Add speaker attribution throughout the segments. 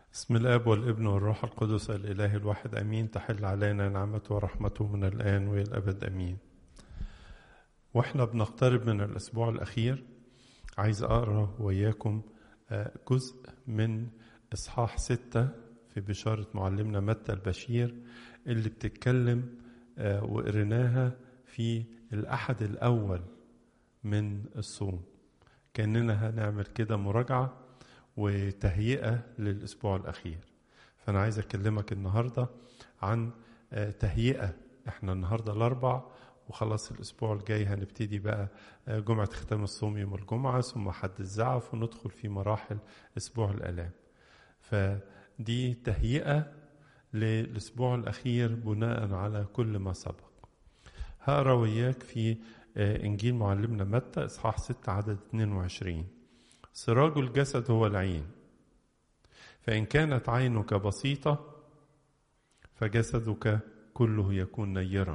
Speaker 1: بسم الاب والابن والروح القدس الاله الواحد امين تحل علينا نعمته ورحمته من الان والى الابد امين واحنا بنقترب من الاسبوع الاخير عايز اقرا وياكم جزء من اصحاح ستة في بشارة معلمنا متى البشير اللي بتتكلم وقريناها في الأحد الأول من الصوم كأننا هنعمل كده مراجعة وتهيئة للأسبوع الأخير فأنا عايز أكلمك النهاردة عن تهيئة احنا النهاردة الأربع وخلاص الأسبوع الجاي هنبتدي بقى جمعة ختام الصوم يوم الجمعة ثم حد الزعف وندخل في مراحل أسبوع الآلام فدي تهيئة للأسبوع الأخير بناء على كل ما سبق هقرا وياك في إنجيل معلمنا متى إصحاح 6 عدد 22 سراج الجسد هو العين فإن كانت عينك بسيطة فجسدك كله يكون نيرا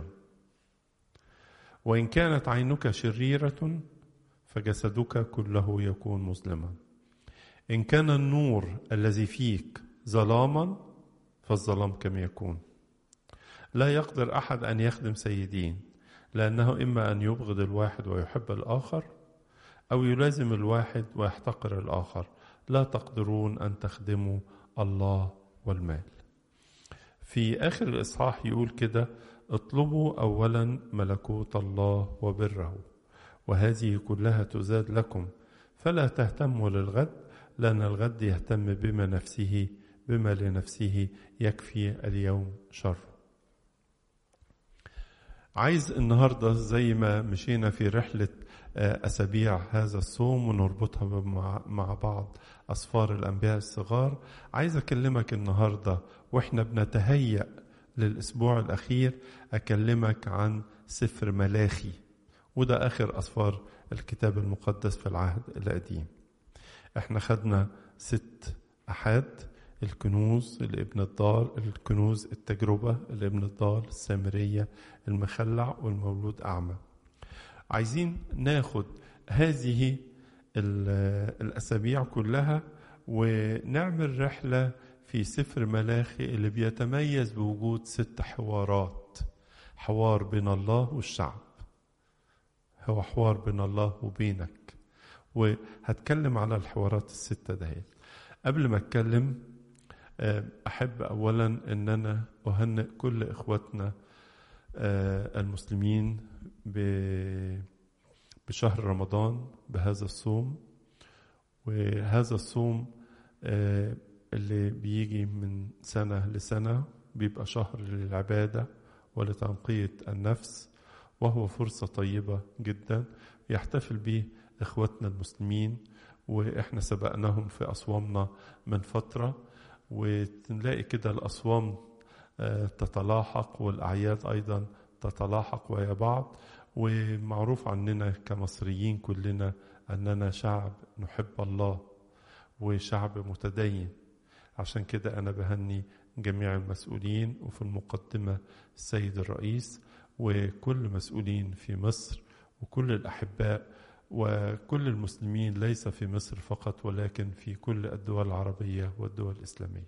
Speaker 1: وإن كانت عينك شريرة فجسدك كله يكون مظلما إن كان النور الذي فيك ظلاما فالظلام كم يكون لا يقدر أحد أن يخدم سيدين لأنه إما أن يبغض الواحد ويحب الآخر أو يلازم الواحد ويحتقر الآخر لا تقدرون أن تخدموا الله والمال في آخر الإصحاح يقول كده اطلبوا أولا ملكوت الله وبره وهذه كلها تزاد لكم فلا تهتموا للغد لأن الغد يهتم بما نفسه بما لنفسه يكفي اليوم شر عايز النهاردة زي ما مشينا في رحلة أسابيع هذا الصوم ونربطها مع بعض أسفار الأنبياء الصغار عايز أكلمك النهاردة وإحنا بنتهيأ للأسبوع الأخير أكلمك عن سفر ملاخي وده آخر أسفار الكتاب المقدس في العهد القديم احنا خدنا ست أحاد الكنوز الابن الضال الكنوز التجربة الابن الضال السامرية المخلع والمولود أعمى عايزين ناخد هذه الأسابيع كلها ونعمل رحلة في سفر ملاخي اللي بيتميز بوجود ست حوارات حوار بين الله والشعب هو حوار بين الله وبينك وهتكلم على الحوارات الستة دهيت قبل ما اتكلم احب اولا ان انا اهنئ كل اخواتنا المسلمين بشهر رمضان بهذا الصوم وهذا الصوم اللي بيجي من سنة لسنة بيبقى شهر للعبادة ولتنقية النفس وهو فرصة طيبة جدا يحتفل به إخواتنا المسلمين وإحنا سبقناهم في أصوامنا من فترة ونلاقي كده الأصوام تتلاحق والأعياد أيضا تتلاحق ويا بعض ومعروف عننا كمصريين كلنا أننا شعب نحب الله وشعب متدين عشان كده أنا بهني جميع المسؤولين وفي المقدمة السيد الرئيس وكل مسؤولين في مصر وكل الأحباء وكل المسلمين ليس في مصر فقط ولكن في كل الدول العربية والدول الإسلامية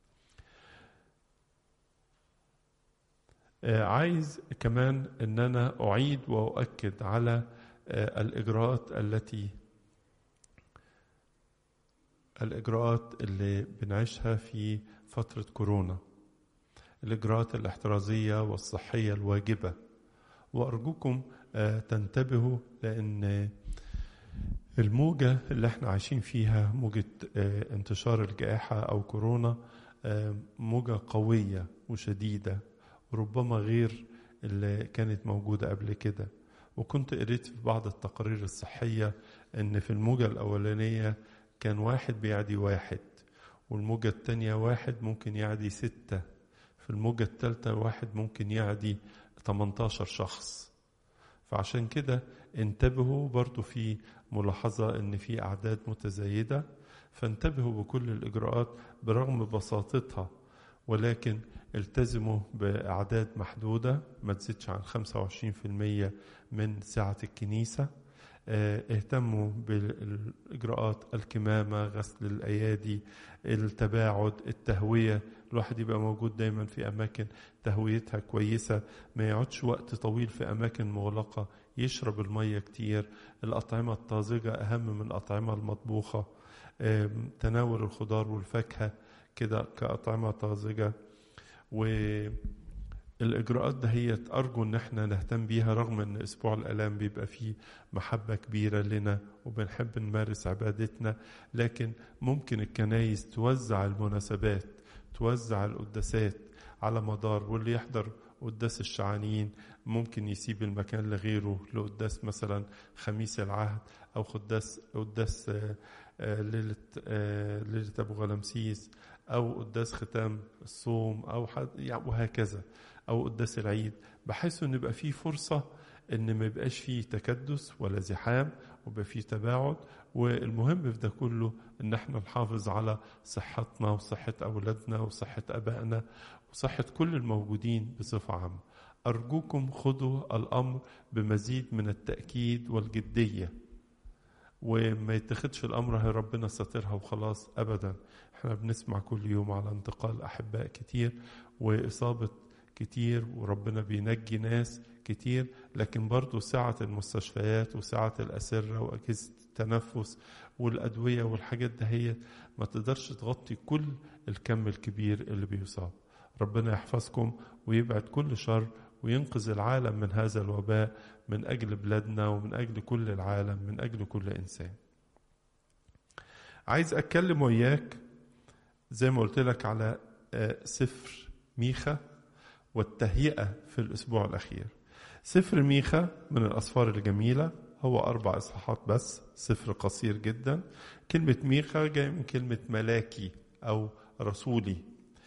Speaker 1: عايز كمان أن أنا أعيد وأؤكد على الإجراءات التي الإجراءات اللي بنعيشها في فترة كورونا الإجراءات الاحترازية والصحية الواجبة وأرجوكم تنتبهوا لأن الموجة اللي احنا عايشين فيها موجة انتشار الجائحة أو كورونا موجة قوية وشديدة ربما غير اللي كانت موجودة قبل كده وكنت قريت في بعض التقارير الصحية ان في الموجة الأولانية كان واحد بيعدي واحد والموجة التانية واحد ممكن يعدي ستة في الموجة التالتة واحد ممكن يعدي 18 شخص فعشان كده انتبهوا برضو في ملاحظة ان في أعداد متزايدة فانتبهوا بكل الإجراءات برغم بساطتها ولكن التزموا بأعداد محدودة ما تزيدش عن 25% من سعة الكنيسة اهتموا بالإجراءات الكمامة غسل الأيادي التباعد التهوية الواحد يبقى موجود دايما في أماكن تهويتها كويسة ما يقعدش وقت طويل في أماكن مغلقة يشرب المية كتير الأطعمة الطازجة أهم من الأطعمة المطبوخة تناول الخضار والفاكهة كده كأطعمة طازجة والإجراءات دهيت أرجو إن احنا نهتم بيها رغم إن أسبوع الآلام بيبقى فيه محبة كبيرة لنا وبنحب نمارس عبادتنا لكن ممكن الكنايس توزع المناسبات توزع القداسات على مدار واللي يحضر قداس الشعانين ممكن يسيب المكان لغيره لقداس مثلا خميس العهد أو قداس قداس ليلة ليلة أبو غلمسيس أو قداس ختام الصوم أو حد يعني وهكذا أو قداس العيد بحيث إن يبقى فيه فرصة إن ما يبقاش فيه تكدس ولا زحام ويبقى فيه تباعد والمهم في ده كله إن احنا نحافظ على صحتنا وصحة أولادنا وصحة أبائنا وصحة كل الموجودين بصفة عامة أرجوكم خذوا الأمر بمزيد من التأكيد والجدية وما يتخدش الأمر هي ربنا ساترها وخلاص أبدا احنا بنسمع كل يوم على انتقال أحباء كتير وإصابة كتير وربنا بينجي ناس كتير لكن برضو سعة المستشفيات وسعة الأسرة وأجهزة التنفس والأدوية والحاجات دهيت ما تقدرش تغطي كل الكم الكبير اللي بيصاب ربنا يحفظكم ويبعد كل شر وينقذ العالم من هذا الوباء من أجل بلادنا ومن أجل كل العالم من أجل كل إنسان عايز أتكلم وياك زي ما قلت لك على سفر ميخا والتهيئة في الأسبوع الأخير سفر ميخا من الأسفار الجميلة هو أربع إصحاحات بس سفر قصير جدا كلمة ميخا جاية من كلمة ملاكي أو رسولي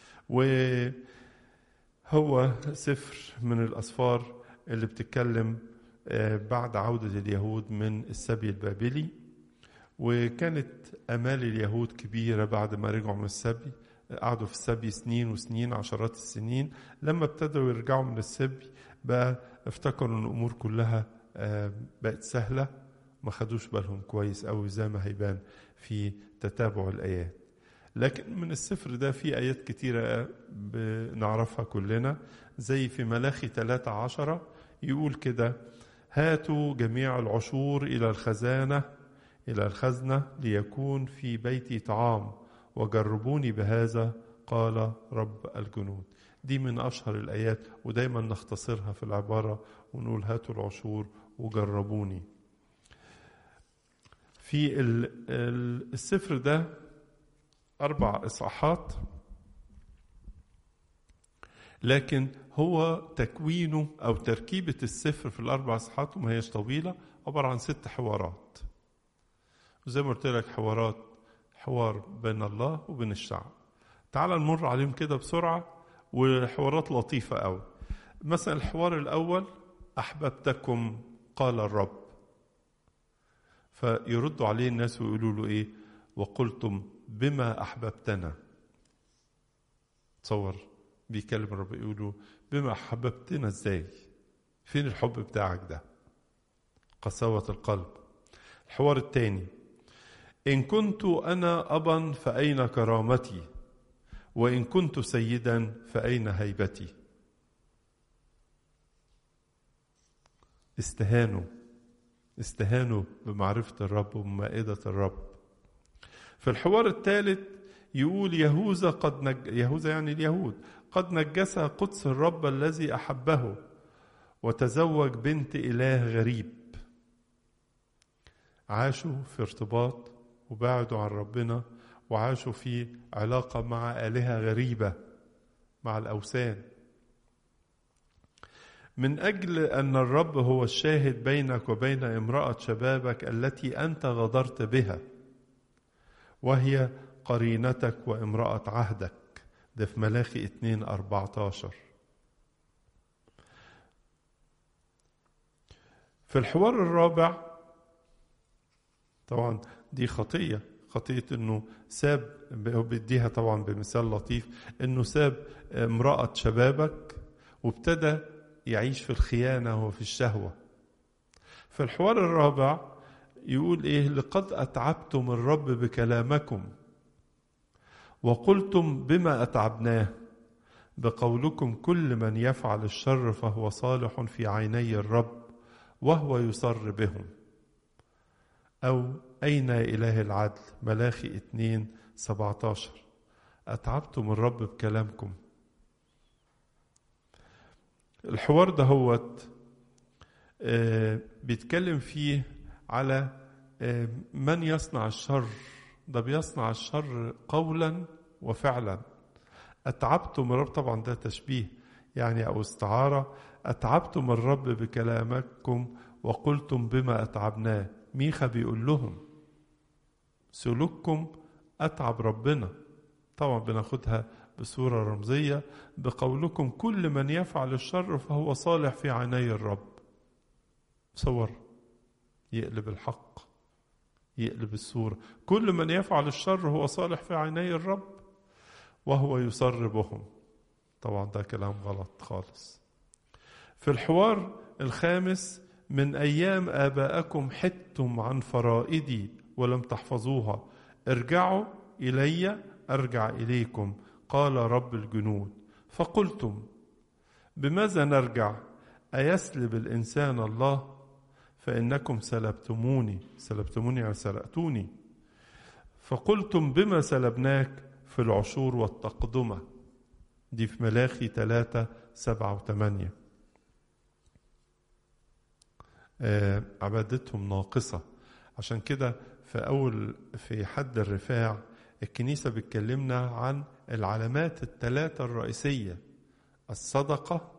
Speaker 1: وهو سفر من الأسفار اللي بتتكلم بعد عودة اليهود من السبي البابلي وكانت أمال اليهود كبيرة بعد ما رجعوا من السبي قعدوا في السبي سنين وسنين عشرات السنين لما ابتدوا يرجعوا من السبي بقى افتكروا ان الامور كلها بقت سهله ما خدوش بالهم كويس قوي زي ما هيبان في تتابع الايات لكن من السفر ده في ايات كتيره بنعرفها كلنا زي في ملاخي 3 عشرة يقول كده هاتوا جميع العشور الى الخزانه الى الخزنه ليكون في بيتي طعام وجربوني بهذا قال رب الجنود دي من أشهر الآيات ودايما نختصرها في العبارة ونقول هاتوا العشور وجربوني في السفر ده أربع إصحاحات لكن هو تكوينه أو تركيبة السفر في الأربع إصحاحات وما هيش طويلة عبارة عن ست حوارات وزي ما قلت لك حوارات حوار بين الله وبين الشعب تعال نمر عليهم كده بسرعة وحوارات لطيفة أوي مثلا الحوار الأول أحببتكم قال الرب فيردوا عليه الناس ويقولوا له إيه وقلتم بما أحببتنا تصور بيكلم الرب يقولوا بما أحببتنا إزاي فين الحب بتاعك ده قساوة القلب الحوار الثاني إن كنت أنا أبا فأين كرامتي وإن كنت سيدا فأين هيبتي استهانوا استهانوا بمعرفة الرب ومائدة الرب في الحوار الثالث يقول يهوذا قد نج... يهوذا يعني اليهود قد نجس قدس الرب الذي أحبه وتزوج بنت إله غريب عاشوا في ارتباط وبعدوا عن ربنا وعاشوا في علاقة مع آلهة غريبة مع الأوثان من أجل أن الرب هو الشاهد بينك وبين امرأة شبابك التي أنت غدرت بها وهي قرينتك وامرأة عهدك ده في ملاخي 2 14 في الحوار الرابع طبعا دي خطيه خطية انه ساب هو بيديها طبعا بمثال لطيف انه ساب امرأة شبابك وابتدى يعيش في الخيانة وفي الشهوة في الحوار الرابع يقول ايه لقد اتعبتم الرب بكلامكم وقلتم بما اتعبناه بقولكم كل من يفعل الشر فهو صالح في عيني الرب وهو يصر بهم او اين اله العدل ملاخي اتنين سبعتاشر اتعبتم الرب بكلامكم الحوار ده هوت آه بيتكلم فيه على آه من يصنع الشر ده بيصنع الشر قولا وفعلا أتعبتم الرب طبعا ده تشبيه يعني أو استعارة أتعبتم الرب بكلامكم وقلتم بما أتعبناه ميخا بيقول لهم سلوككم أتعب ربنا طبعا بناخدها بصورة رمزية بقولكم كل من يفعل الشر فهو صالح في عيني الرب صور يقلب الحق يقلب الصورة كل من يفعل الشر هو صالح في عيني الرب وهو يصر بهم طبعا ده كلام غلط خالص في الحوار الخامس من أيام آبائكم حدتم عن فرائدي ولم تحفظوها ارجعوا إلي أرجع إليكم قال رب الجنود فقلتم بماذا نرجع أيسلب الإنسان الله فإنكم سلبتموني سلبتموني يعني سرقتوني فقلتم بما سلبناك في العشور والتقدمة دي في ملاخي ثلاثة سبعة وثمانية آه عبادتهم ناقصة عشان كده في أول في حد الرفاع الكنيسة بتكلمنا عن العلامات الثلاثة الرئيسية الصدقة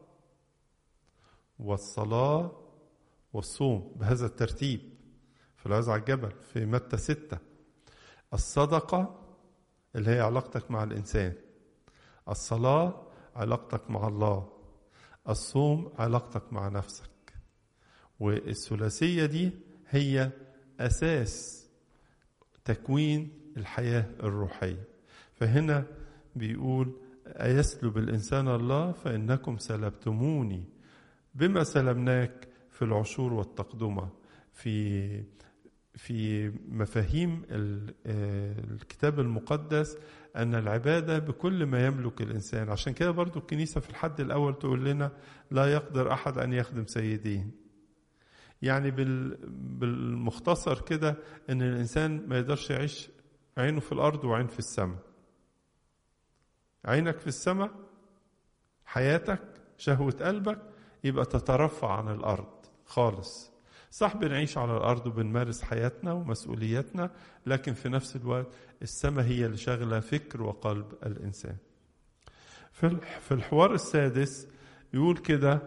Speaker 1: والصلاة والصوم بهذا الترتيب في العز على الجبل في متى ستة الصدقة اللي هي علاقتك مع الإنسان الصلاة علاقتك مع الله الصوم علاقتك مع نفسك والثلاثية دي هي أساس تكوين الحياة الروحية فهنا بيقول أيسلب الإنسان الله فإنكم سلبتموني بما سلبناك في العشور والتقدمة في في مفاهيم الكتاب المقدس أن العبادة بكل ما يملك الإنسان عشان كده برضو الكنيسة في الحد الأول تقول لنا لا يقدر أحد أن يخدم سيدين يعني بالمختصر كده أن الإنسان ما يقدرش يعيش عينه في الأرض وعين في السماء عينك في السماء حياتك شهوة قلبك يبقى تترفع عن الأرض خالص صح بنعيش على الأرض وبنمارس حياتنا ومسؤولياتنا لكن في نفس الوقت السماء هي اللي شغلة فكر وقلب الإنسان في الحوار السادس يقول كده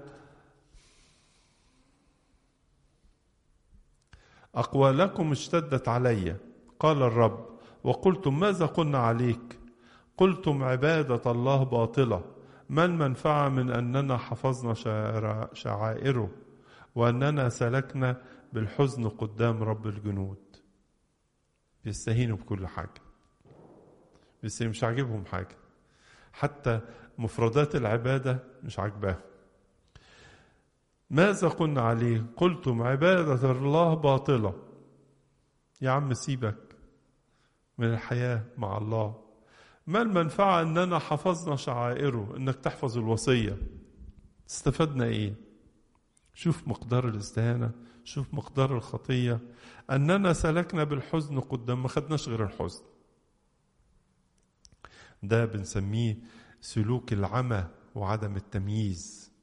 Speaker 1: أقوالكم اشتدت علي قال الرب وقلتم ماذا قلنا عليك قلتم عبادة الله باطلة ما المنفعة من أننا حفظنا شعائره وأننا سلكنا بالحزن قدام رب الجنود بيستهينوا بكل حاجة بس مش عاجبهم حاجة حتى مفردات العبادة مش عاجباهم ماذا قلنا عليه قلتم عبادة الله باطلة يا عم سيبك من الحياة مع الله ما المنفعة أننا حفظنا شعائره أنك تحفظ الوصية استفدنا إيه شوف مقدار الاستهانة شوف مقدار الخطية أننا سلكنا بالحزن قدام ما خدناش غير الحزن ده بنسميه سلوك العمى وعدم التمييز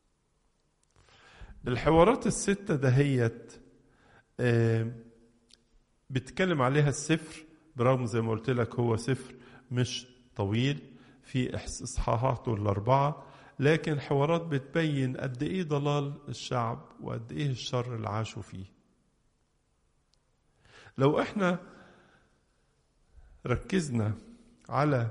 Speaker 1: الحوارات الستة دهيت آه بتكلم عليها السفر برغم زي ما قلت لك هو سفر مش طويل في اصحاحاته الاربعه لكن حوارات بتبين قد ايه ضلال الشعب وقد ايه الشر اللي عاشوا فيه لو احنا ركزنا على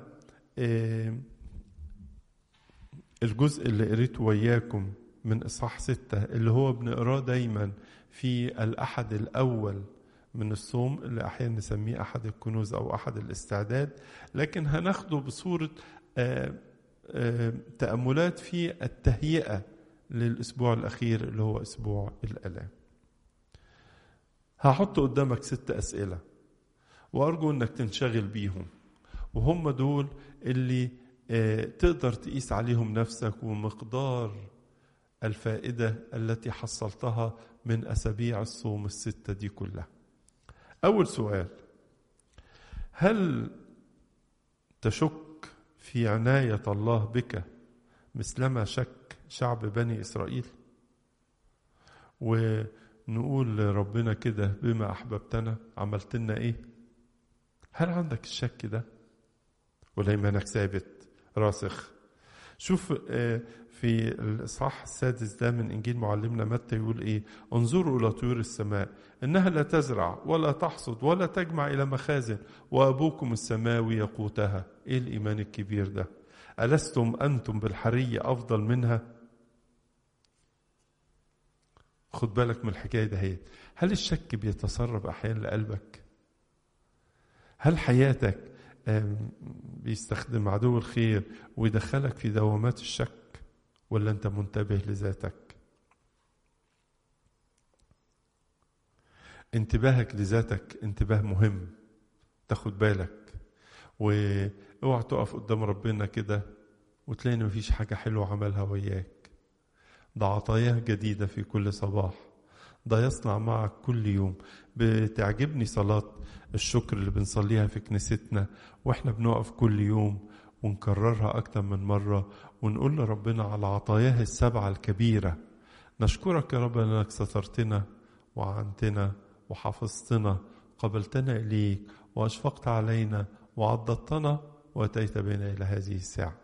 Speaker 1: الجزء اللي قريته وياكم من اصحاح ستة اللي هو بنقراه دايما في الاحد الاول من الصوم اللي احيانا نسميه احد الكنوز او احد الاستعداد لكن هناخده بصوره آآ آآ تاملات في التهيئه للاسبوع الاخير اللي هو اسبوع الالام هحط قدامك ست أسئلة وأرجو إنك تنشغل بيهم وهم دول اللي آه، تقدر تقيس عليهم نفسك ومقدار الفائدة التي حصلتها من أسابيع الصوم الستة دي كلها أول سؤال هل تشك في عناية الله بك مثلما شك شعب بني إسرائيل ونقول لربنا كده بما أحببتنا عملت لنا إيه هل عندك الشك ده ولا إيمانك ثابت راسخ شوف في الإصحاح السادس ده من إنجيل معلمنا متى يقول إيه انظروا إلى طيور السماء إنها لا تزرع ولا تحصد ولا تجمع إلى مخازن وأبوكم السماوي يقوتها إيه الإيمان الكبير ده ألستم أنتم بالحرية أفضل منها خد بالك من الحكاية ده هي هل الشك بيتسرب أحيانا لقلبك هل حياتك بيستخدم عدو الخير ويدخلك في دوامات الشك ولا انت منتبه لذاتك انتباهك لذاتك انتباه مهم تاخد بالك واوعى تقف قدام ربنا كده وتلاقي مفيش حاجة حلوة عملها وياك ده عطاياه جديدة في كل صباح ده يصنع معك كل يوم بتعجبني صلاة الشكر اللي بنصليها في كنيستنا واحنا بنقف كل يوم ونكررها أكتر من مرة ونقول لربنا على عطاياه السبعة الكبيرة نشكرك يا رب أنك سترتنا وعنتنا وحفظتنا قبلتنا إليك وأشفقت علينا وعضدتنا وأتيت بنا إلى هذه الساعة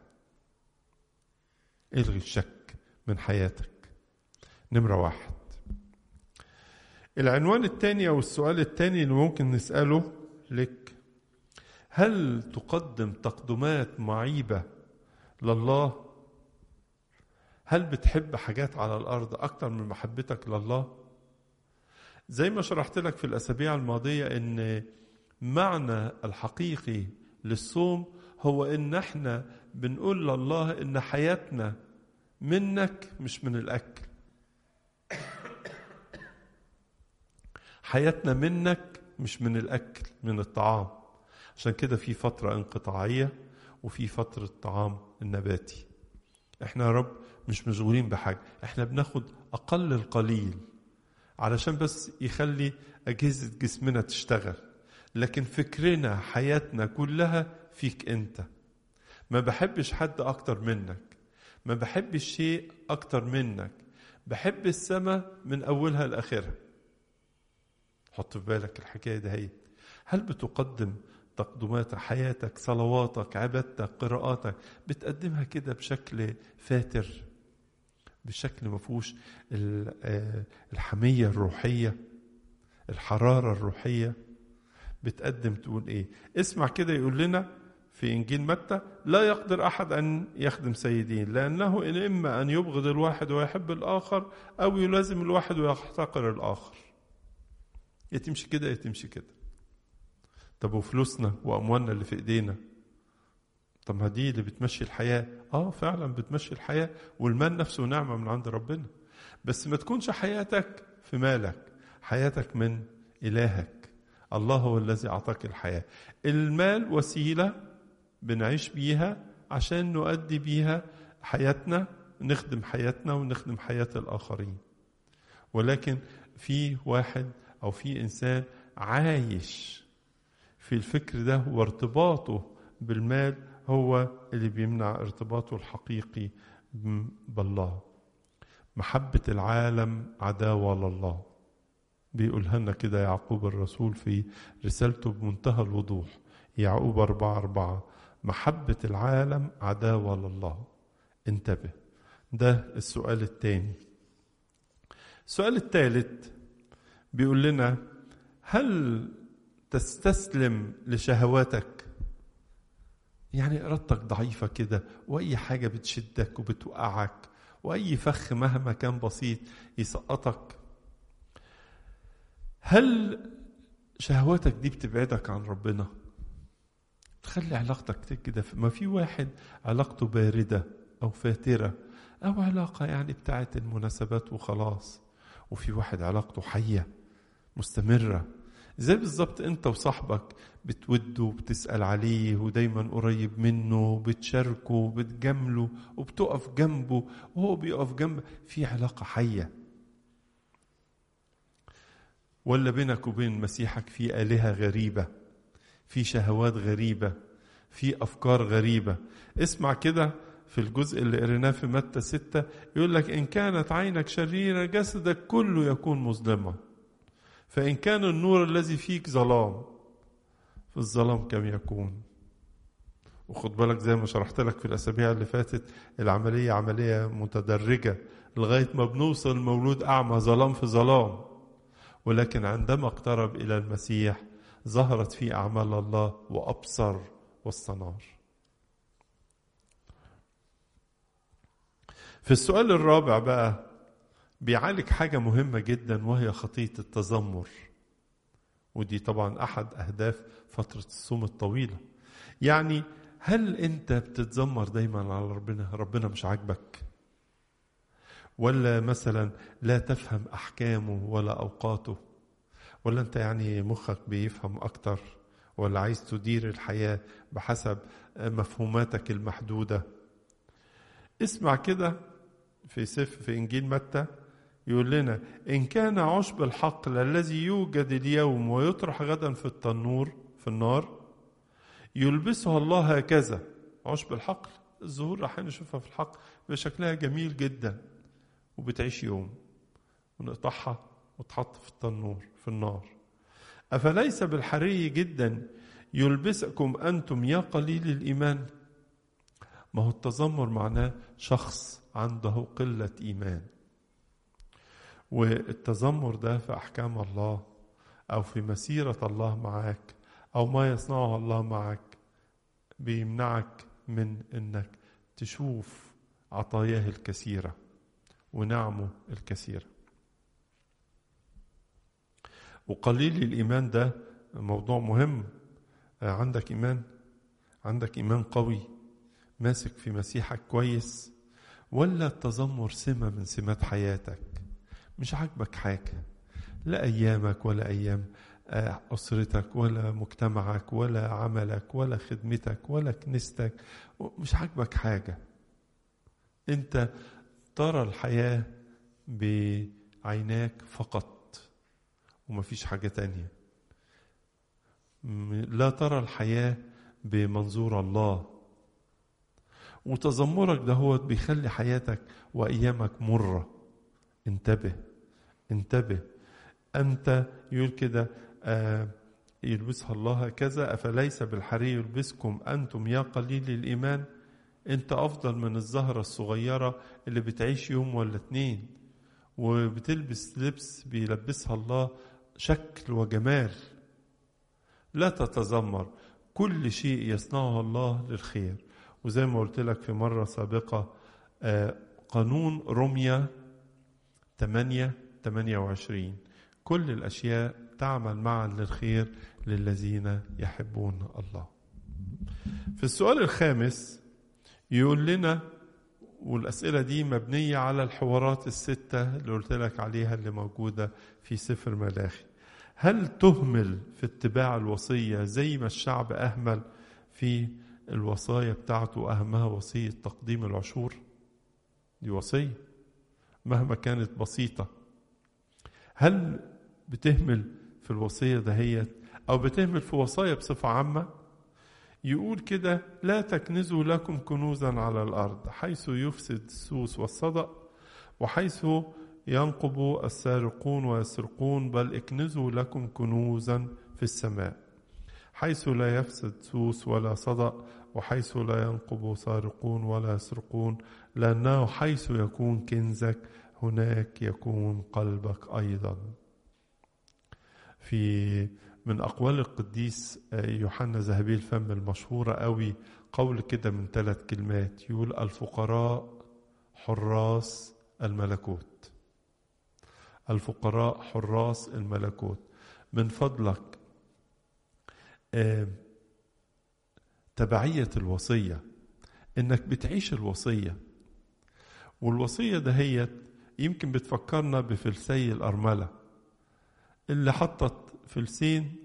Speaker 1: الغي الشك من حياتك نمرة واحد العنوان الثاني أو السؤال الثاني اللي ممكن نسأله لك هل تقدم تقدمات معيبة لله هل بتحب حاجات على الأرض أكتر من محبتك لله زي ما شرحت لك في الأسابيع الماضية إن معنى الحقيقي للصوم هو إن احنا بنقول لله إن حياتنا منك مش من الأكل حياتنا منك مش من الأكل من الطعام عشان كده في فترة انقطاعية وفي فترة طعام النباتي احنا يا رب مش مشغولين بحاجة احنا بناخد أقل القليل علشان بس يخلي أجهزة جسمنا تشتغل لكن فكرنا حياتنا كلها فيك أنت ما بحبش حد أكتر منك ما بحبش شيء أكتر منك بحب السماء من أولها لآخرها حط في بالك الحكاية ده هي هل بتقدم تقدمات حياتك صلواتك عبادتك قراءاتك بتقدمها كده بشكل فاتر بشكل ما فيهوش الحمية الروحية الحرارة الروحية بتقدم تقول ايه اسمع كده يقول لنا في انجيل متى لا يقدر احد ان يخدم سيدين لانه ان اما ان يبغض الواحد ويحب الاخر او يلازم الواحد ويحتقر الاخر يا تمشي كده يا تمشي كده طب وفلوسنا واموالنا اللي في ايدينا طب ما دي اللي بتمشي الحياه اه فعلا بتمشي الحياه والمال نفسه نعمه من عند ربنا بس ما تكونش حياتك في مالك حياتك من الهك الله هو الذي اعطاك الحياه المال وسيله بنعيش بيها عشان نؤدي بيها حياتنا نخدم حياتنا ونخدم حياه الاخرين ولكن في واحد او في انسان عايش في الفكر ده وارتباطه بالمال هو اللي بيمنع ارتباطه الحقيقي بالله محبة العالم عداوة لله بيقولها لنا كده يعقوب الرسول في رسالته بمنتهى الوضوح يعقوب أربعة أربعة محبة العالم عداوة لله انتبه ده السؤال الثاني السؤال الثالث بيقول لنا هل تستسلم لشهواتك يعني ارادتك ضعيفة كده واي حاجة بتشدك وبتوقعك واي فخ مهما كان بسيط يسقطك هل شهواتك دي بتبعدك عن ربنا تخلي علاقتك كده ما في واحد علاقته باردة أو فاترة أو علاقة يعني بتاعت المناسبات وخلاص وفي واحد علاقته حية مستمرة زي بالظبط انت وصاحبك بتوده وبتسأل عليه ودايما قريب منه وبتشاركه وبتجامله وبتقف جنبه وهو بيقف جنبك في علاقة حية ولا بينك وبين مسيحك في آلهة غريبة في شهوات غريبة في أفكار غريبة اسمع كده في الجزء اللي قريناه في متى ستة يقول لك إن كانت عينك شريرة جسدك كله يكون مظلما فإن كان النور الذي فيك ظلام في الظلام كم يكون وخد بالك زي ما شرحت لك في الأسابيع اللي فاتت العملية عملية متدرجة لغاية ما بنوصل مولود أعمى ظلام في ظلام ولكن عندما اقترب إلى المسيح ظهرت فيه أعمال الله وأبصر والصنار في السؤال الرابع بقى بيعالج حاجة مهمة جدا وهي خطية التذمر ودي طبعا أحد أهداف فترة الصوم الطويلة يعني هل أنت بتتذمر دايما على ربنا ربنا مش عاجبك ولا مثلا لا تفهم أحكامه ولا أوقاته ولا أنت يعني مخك بيفهم أكتر ولا عايز تدير الحياة بحسب مفهوماتك المحدودة اسمع كده في سفر في إنجيل متى يقول لنا إن كان عشب الحقل الذي يوجد اليوم ويطرح غدا في التنور في النار يلبسها الله هكذا عشب الحقل الزهور راح نشوفها في الحقل بشكلها جميل جدا وبتعيش يوم ونقطعها وتحط في التنور في النار أفليس بالحري جدا يلبسكم أنتم يا قليل الإيمان ما هو التذمر معناه شخص عنده قلة إيمان والتذمر ده في أحكام الله أو في مسيرة الله معك أو ما يصنعه الله معك بيمنعك من أنك تشوف عطاياه الكثيرة ونعمه الكثيرة وقليل الإيمان ده موضوع مهم عندك إيمان عندك إيمان قوي ماسك في مسيحك كويس ولا التذمر سمة من سمات حياتك مش عاجبك حاجة لا أيامك ولا أيام أسرتك ولا مجتمعك ولا عملك ولا خدمتك ولا كنيستك مش عاجبك حاجة أنت ترى الحياة بعيناك فقط ومفيش حاجة تانية لا ترى الحياة بمنظور الله وتذمرك ده هو بيخلي حياتك وأيامك مرة انتبه انتبه أنت يقول كده آه يلبسها الله كذا أفليس بالحري يلبسكم أنتم يا قليل الإيمان أنت أفضل من الزهرة الصغيرة اللي بتعيش يوم ولا اتنين وبتلبس لبس بيلبسها الله شكل وجمال لا تتذمر كل شيء يصنعه الله للخير وزي ما قلت لك في مرة سابقة آه قانون رمية 8 28 كل الأشياء تعمل معا للخير للذين يحبون الله في السؤال الخامس يقول لنا والأسئلة دي مبنية على الحوارات الستة اللي قلت لك عليها اللي موجودة في سفر ملاخي هل تهمل في اتباع الوصية زي ما الشعب أهمل في الوصايا بتاعته أهمها وصية تقديم العشور دي وصية مهما كانت بسيطة هل بتهمل في الوصية دهيت أو بتهمل في وصايا بصفة عامة يقول كده لا تكنزوا لكم كنوزا على الأرض حيث يفسد السوس والصدأ وحيث ينقب السارقون ويسرقون بل اكنزوا لكم كنوزا في السماء حيث لا يفسد سوس ولا صدأ وحيث لا ينقب سارقون ولا يسرقون لأنه حيث يكون كنزك هناك يكون قلبك أيضا في من أقوال القديس يوحنا ذهبي الفم المشهورة قوي قول كده من ثلاث كلمات يقول الفقراء حراس الملكوت الفقراء حراس الملكوت من فضلك آه تبعية الوصية انك بتعيش الوصية والوصية دهيت يمكن بتفكرنا بفلسي الأرملة اللي حطت فلسين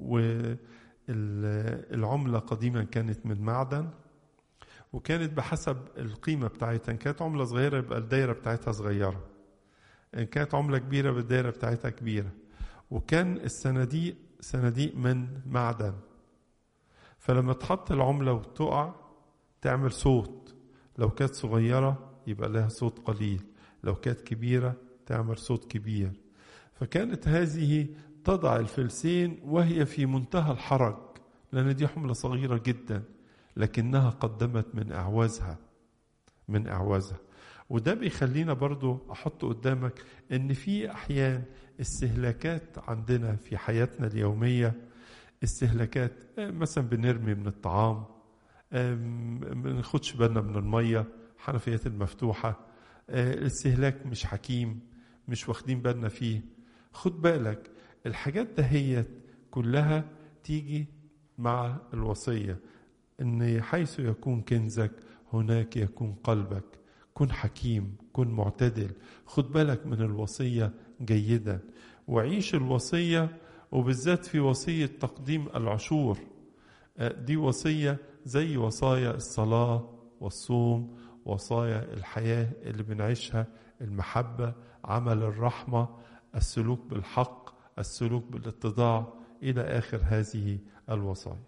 Speaker 1: والعملة قديما كانت من معدن وكانت بحسب القيمة بتاعتها إن كانت عملة صغيرة يبقى الدايرة بتاعتها صغيرة إن كانت عملة كبيرة يبقى الدايرة بتاعتها كبيرة وكان الصناديق صناديق من معدن فلما تحط العملة وتقع تعمل صوت لو كانت صغيرة يبقى لها صوت قليل لو كانت كبيرة تعمل صوت كبير فكانت هذه تضع الفلسين وهي في منتهى الحرج لأن دي حملة صغيرة جدا لكنها قدمت من أعوازها من أعوازها وده بيخلينا برضو أحط قدامك إن في أحيان استهلاكات عندنا في حياتنا اليومية استهلاكات مثلا بنرمي من الطعام ما ناخدش بالنا من المية حنفيات المفتوحة الاستهلاك مش حكيم مش واخدين بالنا فيه خد بالك الحاجات دهيت كلها تيجي مع الوصية ان حيث يكون كنزك هناك يكون قلبك كن حكيم كن معتدل خد بالك من الوصية جيدا وعيش الوصية وبالذات في وصية تقديم العشور دي وصية زي وصايا الصلاة والصوم وصايا الحياة اللي بنعيشها المحبة عمل الرحمة السلوك بالحق السلوك بالاتضاع إلى آخر هذه الوصايا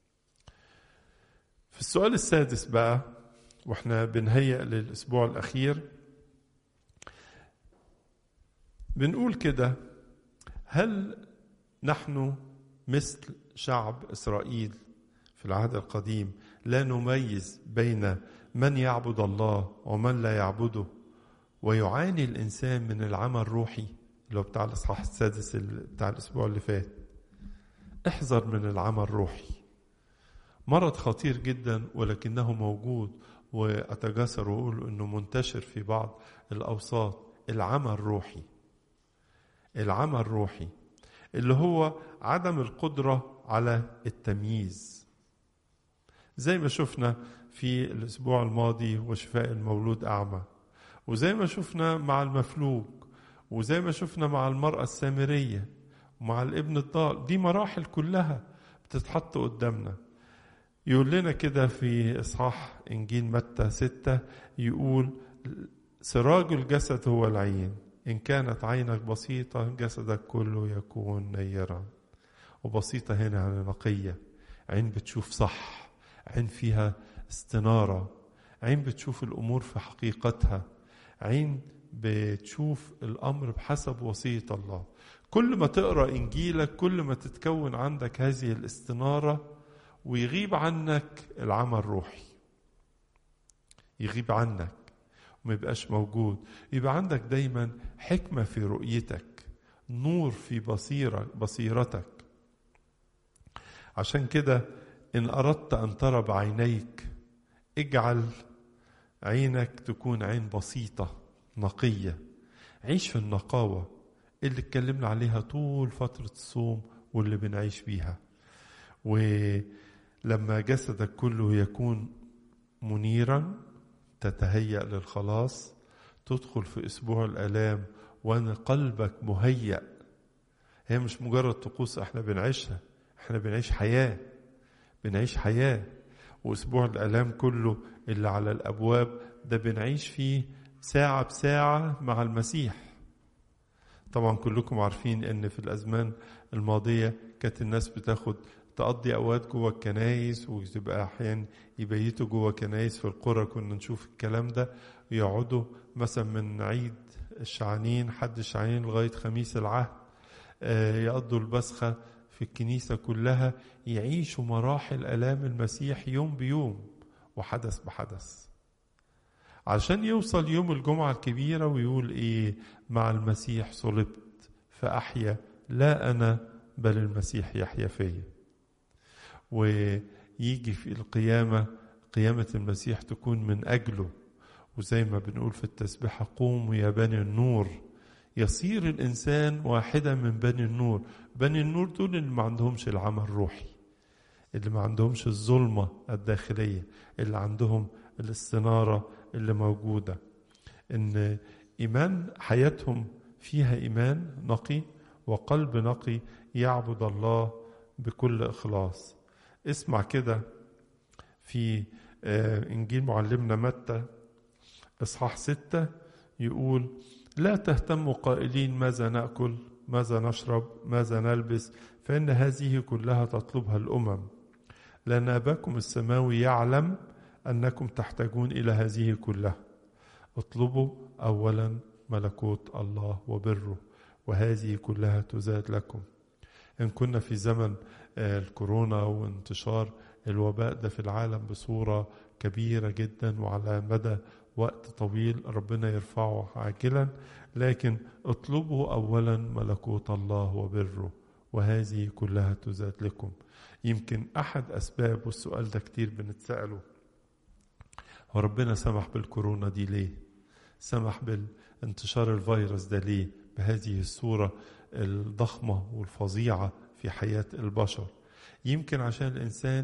Speaker 1: في السؤال السادس بقى واحنا بنهيئ للأسبوع الأخير بنقول كده هل نحن مثل شعب إسرائيل في العهد القديم لا نميز بين من يعبد الله ومن لا يعبده ويعاني الإنسان من العمى الروحي اللي هو بتاع الإصحاح السادس بتاع الأسبوع اللي فات احذر من العمى الروحي مرض خطير جدا ولكنه موجود وأتجسر وأقول أنه منتشر في بعض الأوساط العمى الروحي العمى الروحي اللي هو عدم القدرة على التمييز زي ما شفنا في الأسبوع الماضي وشفاء المولود أعمى وزي ما شفنا مع المفلوج وزي ما شفنا مع المرأة السامرية ومع الابن الضال دي مراحل كلها بتتحط قدامنا يقول لنا كده في إصحاح إنجيل متى ستة يقول سراج الجسد هو العين إن كانت عينك بسيطة جسدك كله يكون نيرا وبسيطة هنا يعني نقية عين بتشوف صح عين فيها استنارة عين بتشوف الأمور في حقيقتها عين بتشوف الأمر بحسب وصية الله كل ما تقرأ إنجيلك كل ما تتكون عندك هذه الاستنارة ويغيب عنك العمى الروحي يغيب عنك وما يبقاش موجود يبقى عندك دايما حكمة في رؤيتك نور في بصيرة بصيرتك عشان كده إن أردت أن ترى بعينيك اجعل عينك تكون عين بسيطة نقية عيش في النقاوة اللي اتكلمنا عليها طول فترة الصوم واللي بنعيش بيها ولما جسدك كله يكون منيرا تتهيأ للخلاص تدخل في أسبوع الآلام وأن قلبك مهيأ هي مش مجرد طقوس احنا بنعيشها احنا بنعيش حياة بنعيش حياة وأسبوع الآلام كله اللي على الأبواب ده بنعيش فيه ساعة بساعة مع المسيح طبعا كلكم عارفين ان في الازمان الماضية كانت الناس بتاخد تقضي اوقات جوه الكنايس وتبقى احيانا يبيتوا جوه كنايس في القرى كنا نشوف الكلام ده يقعدوا مثلا من عيد الشعانين حد الشعانين لغاية خميس العهد يقضوا البسخة في الكنيسة كلها يعيشوا مراحل ألام المسيح يوم بيوم وحدث بحدث عشان يوصل يوم الجمعة الكبيرة ويقول إيه مع المسيح صلبت فأحيا لا أنا بل المسيح يحيا فيا ويجي في القيامة قيامة المسيح تكون من أجله وزي ما بنقول في التسبيحة قوموا يا بني النور يصير الإنسان واحدا من بني النور بني النور دول اللي ما عندهمش العمى الروحي اللي ما عندهمش الظلمة الداخلية اللي عندهم الاستنارة اللي موجودة إن إيمان حياتهم فيها إيمان نقي وقلب نقي يعبد الله بكل إخلاص اسمع كده في إنجيل معلمنا متى إصحاح ستة يقول لا تهتموا قائلين ماذا نأكل ماذا نشرب ماذا نلبس فإن هذه كلها تطلبها الأمم لأن أباكم السماوي يعلم أنكم تحتاجون إلى هذه كلها اطلبوا أولا ملكوت الله وبره وهذه كلها تزاد لكم إن كنا في زمن الكورونا وانتشار الوباء ده في العالم بصورة كبيرة جدا وعلى مدى وقت طويل ربنا يرفعه عاجلا لكن اطلبوا اولا ملكوت الله وبره وهذه كلها تزاد لكم يمكن احد اسباب والسؤال ده كتير بنتساله هو ربنا سمح بالكورونا دي ليه سمح بانتشار الفيروس ده ليه بهذه الصورة الضخمة والفظيعة في حياة البشر يمكن عشان الإنسان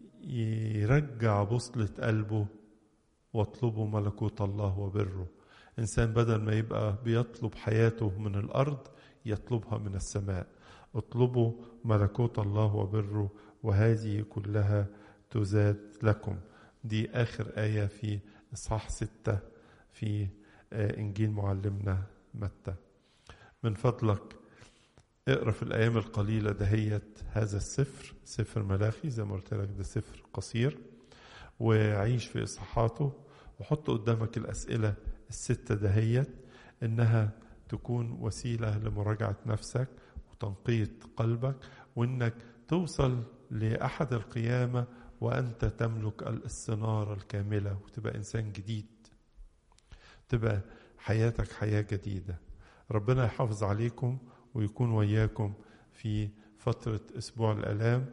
Speaker 1: يرجع بوصلة قلبه واطلبوا ملكوت الله وبره إنسان بدل ما يبقى بيطلب حياته من الأرض يطلبها من السماء اطلبوا ملكوت الله وبره وهذه كلها تزاد لكم دي آخر آية في إصحاح ستة في إنجيل معلمنا متى من فضلك اقرا في الأيام القليلة دهيت هذا السفر سفر ملاخي زي ما قلت لك ده سفر قصير وعيش في إصحاحاته وحط قدامك الأسئلة الستة دهيت إنها تكون وسيلة لمراجعة نفسك وتنقية قلبك وإنك توصل لأحد القيامة وأنت تملك الاستنارة الكاملة وتبقى إنسان جديد تبقى حياتك حياة جديدة ربنا يحافظ عليكم ويكون وياكم في فترة أسبوع الآلام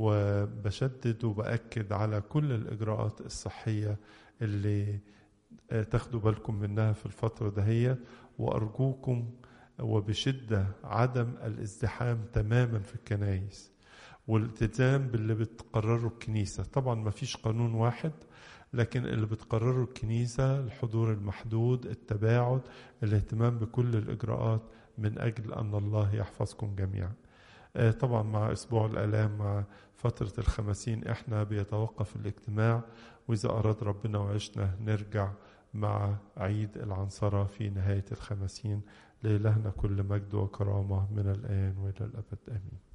Speaker 1: وبشدد وبأكد على كل الإجراءات الصحية اللي تاخدوا بالكم منها في الفترة دهية وأرجوكم وبشدة عدم الازدحام تماما في الكنايس والالتزام باللي بتقرره الكنيسة طبعا ما فيش قانون واحد لكن اللي بتقرره الكنيسة الحضور المحدود التباعد الاهتمام بكل الإجراءات من أجل أن الله يحفظكم جميعا طبعا مع أسبوع الآلام مع فترة الخمسين إحنا بيتوقف الاجتماع وإذا أراد ربنا وعشنا نرجع مع عيد العنصرة في نهاية الخمسين لإلهنا كل مجد وكرامة من الآن وإلى الأبد آمين